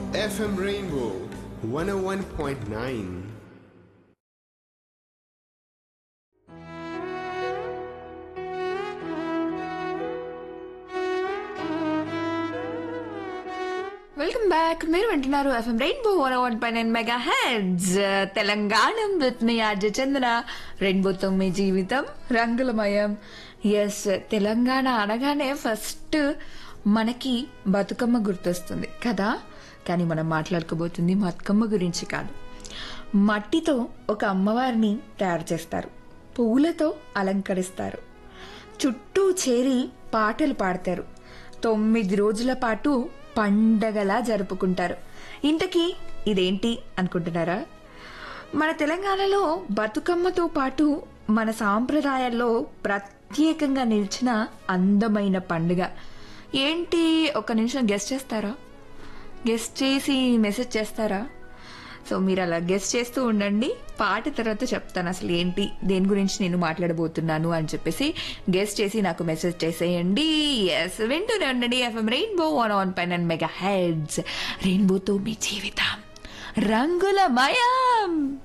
FM Rainbow 101.9. Welcome back మీరు వింటున్నారు FM Rainbow one one పై nine mega hits Telangana with మీ ఆర్జ చందన రెయిన్బోతో మీ జీవితం రంగులమయం ఎస్ తెలంగాణ అనగానే ఫస్ట్ మనకి బతుకమ్మ గుర్తొస్తుంది కదా కానీ మనం మాట్లాడుకోబోతుంది బతుకమ్మ గురించి కాదు మట్టితో ఒక అమ్మవారిని తయారు చేస్తారు పువ్వులతో అలంకరిస్తారు చుట్టూ చేరి పాటలు పాడతారు తొమ్మిది రోజుల పాటు పండగలా జరుపుకుంటారు ఇంతకీ ఇదేంటి అనుకుంటున్నారా మన తెలంగాణలో బతుకమ్మతో పాటు మన సాంప్రదాయాల్లో ప్రత్యేకంగా నిలిచిన అందమైన పండుగ ఏంటి ఒక నిమిషం గెస్ట్ చేస్తారా గెస్ట్ చేసి మెసేజ్ చేస్తారా సో మీరు అలా గెస్ట్ చేస్తూ ఉండండి పాట తర్వాత చెప్తాను అసలు ఏంటి దేని గురించి నేను మాట్లాడబోతున్నాను అని చెప్పేసి గెస్ట్ చేసి నాకు మెసేజ్ చేసేయండి ఎస్ వింటూనే ఉండండి ఎఫ్ఎం రెయిన్బో వన్ ఆన్ పైన మెగా హెడ్స్ రెయిన్బోతో మీ జీవితం రంగుల మయం